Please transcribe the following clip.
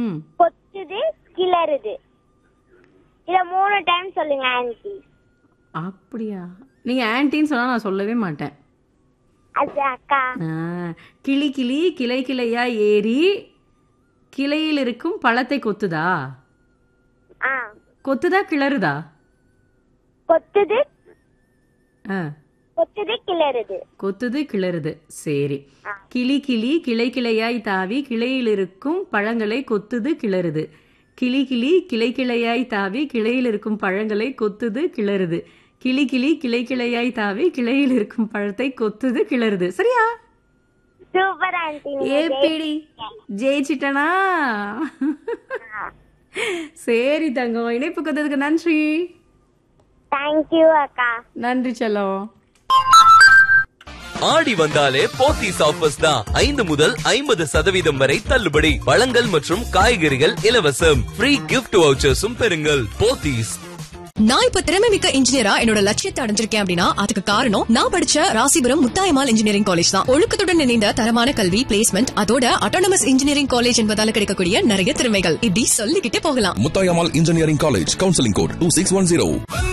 ம் கொத்துது கிளறுது இத மூணு டைம் சொல்லுங்க ஆன்ட்டி அப்படியா நீங்க ஆன்ட்டின்னு சொன்னா நான் சொல்லவே மாட்டேன் அது அக்கா ஆ, கிளி கிளி கிளை கிளையா ஏறி கிளையில் இருக்கும் பழத்தை கொத்துதா ஆ கொத்துதா கிளறுதா கொத்துது ஆ கொத்துது கிளறுது கொத்துது கிளறுது சரி கிளி கிளி கிளை கிளையாய் தாவி கிளையில் இருக்கும் பழங்களை கொத்துது கிளறுது கிளி கிளி கிளை கிளையாய் தாவி கிளையில் இருக்கும் பழங்களை கொத்துது கிளறுது கிளி கிளி கிளை கிளையாய் தாவி கிளையில் இருக்கும் பழத்தை கொத்துது கிளறுது சரியா சூப்பர் ஆன்ட்டி ஏப்பிடி ஜெயிச்சிட்டனா சரி தங்கம் இணைப்பு கொத்ததுக்கு நன்றி தேங்க்யூ அக்கா நன்றி செல்லம் ஆடி வந்தாலே போத்தீஸ் ஆஃபர்ஸ் தான் ஐந்து முதல் ஐம்பது சதவீதம் வரை தள்ளுபடி பழங்கள் மற்றும் காய்கறிகள் இலவசம் ஃப்ரீ கிஃப்ட் வவுச்சர்ஸும் பெறுங்கள் போத்தீஸ் நான் இப்ப திறமை மிக்க இன்ஜினியரா என்னோட லட்சியத்தை அடைஞ்சிருக்கேன் அப்படின்னா அதுக்கு காரணம் நான் படிச்ச ராசிபுரம் முத்தாயமால் இன்ஜினியரிங் காலேஜ் தான் ஒழுக்கத்துடன் இணைந்த தரமான கல்வி பிளேஸ்மெண்ட் அதோட அட்டானமஸ் இன்ஜினியரிங் காலேஜ் என்பதால கிடைக்கக்கூடிய நிறைய திறமைகள் இப்படி சொல்லிக்கிட்டே போகலாம் Mutayamal Engineering College, Counseling Code 2610.